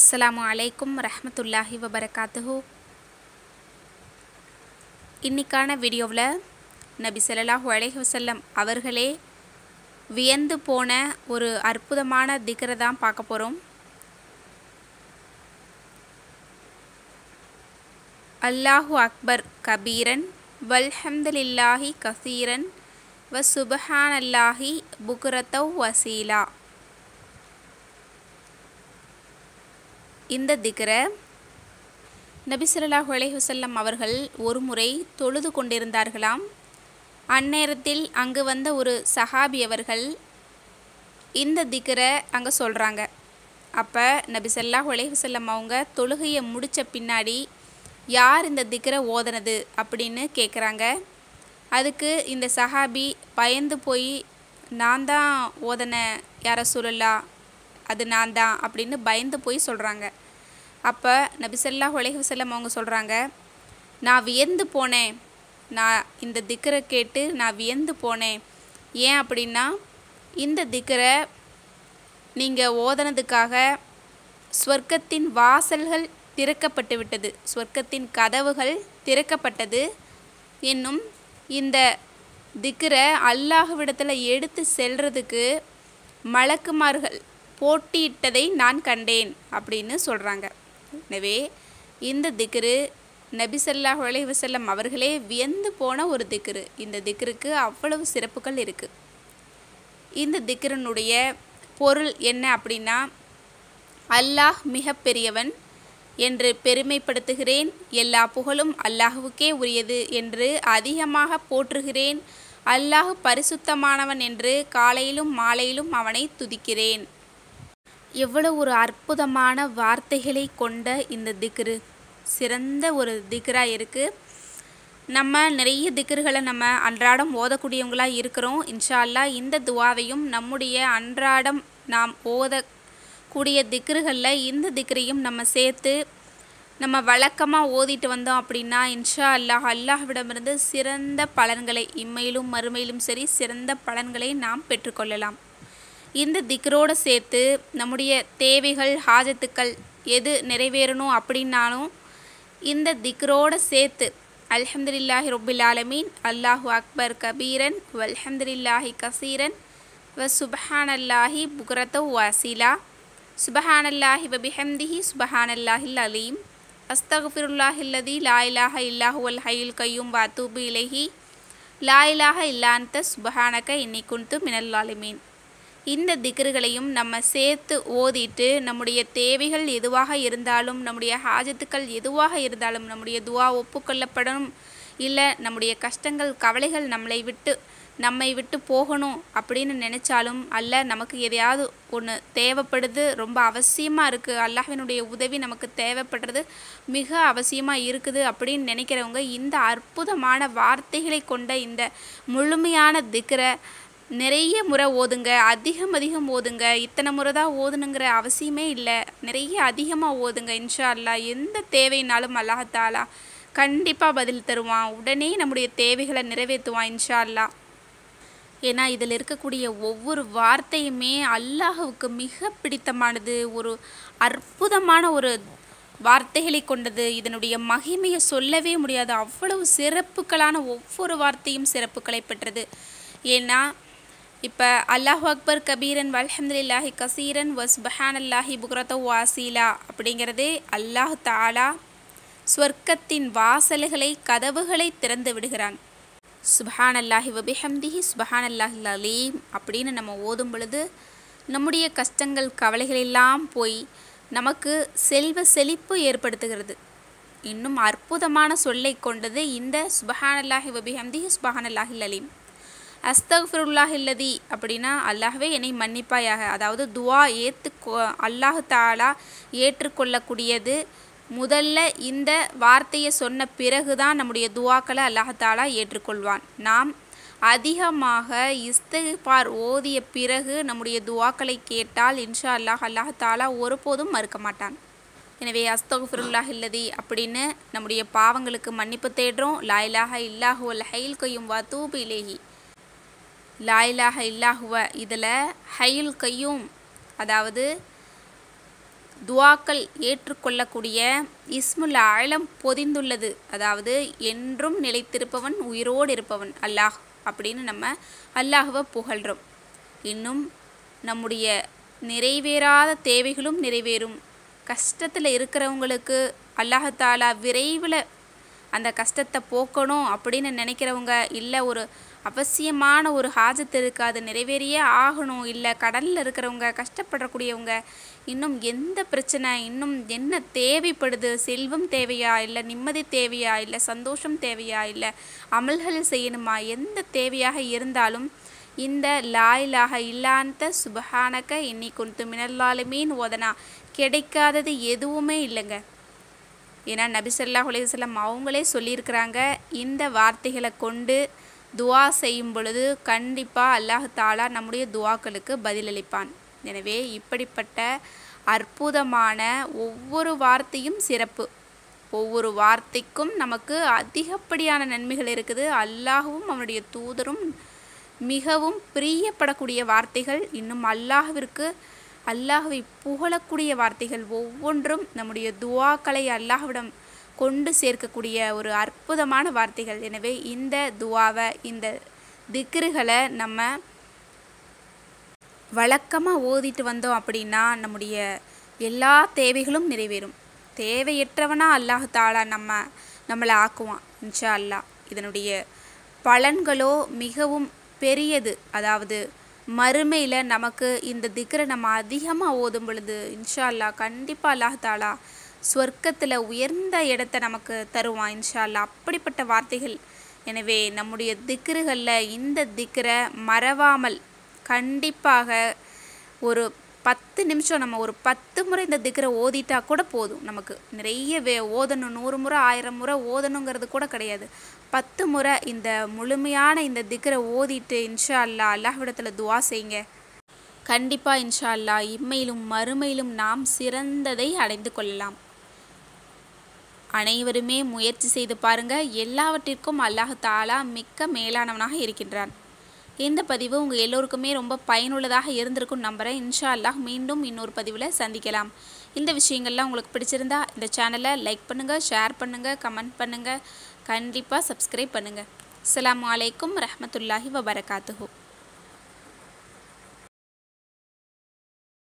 அஸ்ஸலாமு அலைக்கும் ரஹ்மத்துல்லாஹி வபரகாத்துஹு இன்னைக்கான வீடியோவில் நபி ஸல்லல்லாஹு அலைஹி வஸல்லம் அவர்களே வியந்து போன ஒரு அற்புதமான திக்ரை தான் பார்க்க போகிறோம் அல்லாஹு அக்பர் கபீரன் வல்ஹம்துலில்லாஹி கசீரன் வ சுபஹானல்லாஹி புக்ரத்தவ் வசீலா இந்த திக்ரை நபி ஸல்லல்லாஹு அலைஹி வஸல்லம் அவர்கள் ஒரு முறை தொழுது கொண்டிருந்தார்களாம் அந்நேரத்தில் அங்கு வந்த ஒரு சஹாபி அவர்கள் இந்த திக்ரை அங்கே சொல்கிறாங்க அப்போ நபி ஸல்லல்லாஹு அலைஹி வஸல்லம் அவங்க தொழுகையை முடித்த பின்னாடி யார் இந்த திக்ரை ஓதனது அப்படின்னு கேட்குறாங்க அதுக்கு இந்த சஹாபி பயந்து போய் நான் தான் ஓதன யார சொல்லலா அது நான் தான் அப்படின்னு பயந்து போய் சொல்கிறாங்க அப்போ நபி ஸல்லல்லாஹு அலைஹி வஸல்லம் அவங்க சொல்கிறாங்க நான் வியந்து போனேன் நான் இந்த திக்கரை கேட்டு நான் வியந்து போனேன் ஏன் அப்படின்னா இந்த திக்கரை நீங்கள் ஓதனதுக்காக ஸ்வர்க்கத்தின் வாசல்கள் திறக்கப்பட்டு விட்டது ஸ்வர்க்கத்தின் கதவுகள் திறக்கப்பட்டது என்னும் இந்த திக்கரை அல்லாஹ்விடத்தில் எடுத்து செல்றதுக்கு மலக்குமார்கள் போட்டியிட்டதை நான் கண்டேன் அப்படின்னு சொல்கிறாங்க எனவே இந்த திக்ரு நபி ஸல்லல்லாஹு அலைஹி வஸல்லம் அவர்களே வியந்து போன ஒரு திக்ரு இந்த திக்ருக்கு அவ்வளவு சிறப்புகள் இருக்குது இந்த திக்ரனுடைய பொருள் என்ன அப்படின்னா அல்லாஹ் மிக பெரியவன் என்று பெருமைப்படுத்துகிறேன் எல்லா புகழும் அல்லாஹுவுக்கே உரியது என்று அதிகமாக போற்றுகிறேன் அல்லாஹ் பரிசுத்தமானவன் என்று காலையிலும் மாலையிலும் அவனை துதிக்கிறேன் எவ்வளவு ஒரு அற்புதமான வார்த்தைகளை கொண்ட இந்த திக்ரு சிறந்த ஒரு திக்ராக இருக்குது நம்ம நிறைய திக்ருகளை நம்ம அன்றாடம் ஓதக்கூடியவங்களாக இருக்கிறோம் இன்ஷா அல்லாஹ் இந்த துவாவையும் நம்முடைய அன்றாடம் நாம் ஓதக்கூடிய திக்ருகளில் இந்த திக்ரையும் நம்ம சேர்த்து நம்ம வழக்கமாக ஓதிட்டு வந்தோம் அப்படின்னா இன்ஷா அல்லாஹ் அல்லாஹ்விடமிருந்து சிறந்த பலன்களை இம்மையிலும் மறுமையிலும் சரி சிறந்த பலன்களை நாம் பெற்றுக்கொள்ளலாம் இந்த திக்ரோடு சேர்த்து நம்முடைய தேவைகள் ஹாஜத்துக்கள் எது நிறைவேறணும் அப்படின்னாலும் இந்த திக்ரோடு சேர்த்து அல்ஹம்துலில்லாஹி ரொபில் ஆலமீன் அல்லாஹு அக்பர் கபீரன் வல்ஹம்துலில்லாஹி கசீரன் வ சுபஹானல்லாஹி புக்ரத்த வாசிலா சுபஹானல்லாஹி வபிஹம்திஹி சுபஹானல்லாஹில் அலீம் அஸ்தகுஃபிருல்லாஹில்லதி லா இலாஹ இல்லாஹுவல் ஹையுல் கையும் வாத்தூபு இலஹி லா இலாஹ இல்லாந்த சுபஹானக இன்னி குன்து மினல் ஆலிமீன் இந்த திக்ருகளையும் நம்ம சேர்த்து ஓதிட்டு நம்முடைய தேவைகள் எதுவாக இருந்தாலும் நம்முடைய ஹாஜத்துக்கள் எதுவாக இருந்தாலும் நம்முடைய துவா ஒப்புக்கொள்ளப்படணும் இல்லை நம்முடைய கஷ்டங்கள் கவலைகள் நம்மளை விட்டு நம்மை விட்டு போகணும் அப்படின்னு நினச்சாலும் அல்ல நமக்கு எதையாவது ஒன்று தேவைப்படுது ரொம்ப அவசியமாக இருக்குது அல்லாஹினுடைய உதவி நமக்கு தேவைப்படுறது மிக அவசியமாக இருக்குது அப்படின்னு நினைக்கிறவங்க இந்த அற்புதமான வார்த்தைகளை கொண்ட இந்த முழுமையான திக்ரை நிறைய முறை ஓதுங்க அதிகம் அதிகம் ஓதுங்க இத்தனை முறை தான் ஓதுனுங்கிற அவசியமே இல்லை நிறைய அதிகமாக ஓதுங்க இன்ஷா அல்லா எந்த தேவைனாலும் அல்லாஹாலா கண்டிப்பாக பதில் தருவான் உடனே நம்முடைய தேவைகளை நிறைவேற்றுவான் இன்ஷா அல்லா ஏன்னா இதில் இருக்கக்கூடிய ஒவ்வொரு வார்த்தையுமே அல்லாஹுவுக்கு மிக பிடித்தமானது ஒரு அற்புதமான ஒரு வார்த்தைகளை கொண்டது இதனுடைய மகிமையை சொல்லவே முடியாது அவ்வளவு சிறப்புகளான ஒவ்வொரு வார்த்தையும் சிறப்புகளை பெற்றது ஏன்னா இப்போ அல்லாஹ் அக்பர் கபீரன் வல்ஹம்துலில்லாஹி கசீரன் வஸ்பஹான் அல்லாஹி புக்ரத வாசீலா அப்படிங்கிறது அல்லாஹ் தாலா ஸ்வர்க்கத்தின் வாசல்களை கதவுகளை திறந்து விடுகிறான் சுபஹான் அல்லாஹி வபிஹம்திஹி சுபஹான் அல்லாஹி அலீம் அப்படின்னு நம்ம ஓதும் பொழுது நம்முடைய கஷ்டங்கள் கவலைகள் எல்லாம் போய் நமக்கு செல்வ செழிப்பு ஏற்படுத்துகிறது இன்னும் அற்புதமான சொல்லை கொண்டது இந்த சுபஹான் அல்லாஹி வபிஹம்திஹி சுபஹான் அல்லாஹி அலீம் அஸ்தஃபிருல்லாஹ் இல்லதி அப்படின்னா அல்லாஹ்வே என்னை மன்னிப்பாயாக அதாவது துவா ஏற்று அல்லாஹு தாலா ஏற்றுக்கொள்ளக்கூடியது முதல்ல இந்த வார்த்தையை சொன்ன பிறகு தான் நம்முடைய துவாக்களை அல்லாஹாலா ஏற்றுக்கொள்வான் நாம் அதிகமாக இஸ்திஃபார் ஓதிய பிறகு நம்முடைய துவாக்களை கேட்டால் இன்ஷா அல்லாஹ் அல்லாஹாலா ஒருபோதும் மறுக்க மாட்டான் எனவே அஸ்தகுஃபிருல்லாஹ் இல்லதி அப்படின்னு நம்முடைய பாவங்களுக்கு மன்னிப்பு தேடுறோம் லாயிலாக இல்லாஹு அல் ஹைல் கையும் வா தூபு இலேஹி லாயிலாக இல்லாஹுவ இதில் ஹையுல் கையும் அதாவது துவாக்கள் ஏற்றுக்கொள்ளக்கூடிய இஸ்முல் ஆழம் பொதிந்துள்ளது அதாவது என்றும் நிலைத்திருப்பவன் உயிரோடு இருப்பவன் அல்லாஹ் அப்படின்னு நம்ம அல்லாஹுவை புகழ்கிறோம் இன்னும் நம்முடைய நிறைவேறாத தேவைகளும் நிறைவேறும் கஷ்டத்தில் இருக்கிறவங்களுக்கு அல்லாஹாலா விரைவில் அந்த கஷ்டத்தை போக்கணும் அப்படின்னு நினைக்கிறவங்க இல்லை ஒரு அவசியமான ஒரு ஹாஜத்து இருக்குது அது நிறைவேறியே ஆகணும் இல்லை கடலில் இருக்கிறவங்க கஷ்டப்படக்கூடியவங்க இன்னும் எந்த பிரச்சனை இன்னும் என்ன தேவைப்படுது செல்வம் தேவையா இல்லை நிம்மதி தேவையா இல்லை சந்தோஷம் தேவையா இல்லை அமல்கள் செய்யணுமா எந்த தேவையாக இருந்தாலும் இந்த லாயிலாக இல்லாந்த சுபஹானக்க இன்னி குந்து மினல்லாலுமீன் ஓதனா கிடைக்காதது எதுவுமே இல்லைங்க ஏன்னா நபி ஸல்லல்லாஹு அலைஹி வஸல்லம் அவங்களே சொல்லியிருக்கிறாங்க இந்த வார்த்தைகளை கொண்டு துவா செய்யும் பொழுது கண்டிப்பாக அல்லாஹ் தாலா நம்முடைய துவாக்களுக்கு பதிலளிப்பான் எனவே இப்படிப்பட்ட அற்புதமான ஒவ்வொரு வார்த்தையும் சிறப்பு ஒவ்வொரு வார்த்தைக்கும் நமக்கு அதிகப்படியான நன்மைகள் இருக்குது அல்லாஹுவும் அவனுடைய தூதரும் மிகவும் பிரியப்படக்கூடிய வார்த்தைகள் இன்னும் அல்லாஹ்விற்கு அல்லாஹ்வை புகழக்கூடிய வார்த்தைகள் ஒவ்வொன்றும் நம்முடைய துவாக்களை அல்லாஹ்விடம் கொண்டு சேர்க்கக்கூடிய ஒரு அற்புதமான வார்த்தைகள் எனவே இந்த துவாவை இந்த திக்ருகளை நம்ம வழக்கமாக ஓதிட்டு வந்தோம் அப்படின்னா நம்முடைய எல்லா தேவைகளும் நிறைவேறும் தேவையற்றவனா அல்லாஹ் தாலா நம்ம நம்மளை ஆக்குவான் இன்ஷா அல்லாஹ் இதனுடைய பலன்களோ மிகவும் பெரியது அதாவது மறுமையில் நமக்கு இந்த திக்ரை நம்ம அதிகமாக ஓதும் பொழுது இன்ஷா அல்லாஹ் கண்டிப்பாக அல்லாஹ் தாலா சொர்க்கத்தில் உயர்ந்த இடத்த நமக்கு தருவான் இன்ஷா அல்லாஹ் அப்படிப்பட்ட வார்த்தைகள் எனவே நம்முடைய திக்ருகளில் இந்த திக்ரை மறவாமல் கண்டிப்பாக ஒரு பத்து நிமிஷம் நம்ம ஒரு பத்து முறை இந்த திக்ரை ஓதிட்டா கூட போதும் நமக்கு நிறைய வே ஓதணும் நூறு முறை ஆயிரம் முறை ஓதணுங்கிறது கூட கிடையாது பத்து முறை இந்த முழுமையான இந்த திக்ரை ஓதிட்டு இன்ஷா அல்லா அல்லாஹ்விடத்தில் துவா செய்யுங்க கண்டிப்பாக இன்ஷா அல்லா இம்மையிலும் மறுமையிலும் நாம் சிறந்ததை அடைந்து கொள்ளலாம் அனைவருமே முயற்சி செய்து பாருங்க எல்லாவற்றிற்கும் அல்லாஹ் தாலா மிக்க மேலானவனாக இருக்கின்றான் இந்த பதிவு உங்கள் எல்லோருக்குமே ரொம்ப பயனுள்ளதாக இருந்திருக்கும் நம்புகிறேன் இன்ஷா அல்லாஹ் மீண்டும் இன்னொரு பதிவில் சந்திக்கலாம் இந்த விஷயங்கள்லாம் உங்களுக்கு பிடிச்சிருந்தா இந்த சேனலை லைக் பண்ணுங்கள் ஷேர் பண்ணுங்கள் கமெண்ட் பண்ணுங்கள் கண்டிப்பாக சப்ஸ்கிரைப் பண்ணுங்கள் அஸ்ஸலாமு அலைக்கும் ரஹ்மத்துல்லாஹி வபரகாத்துஹு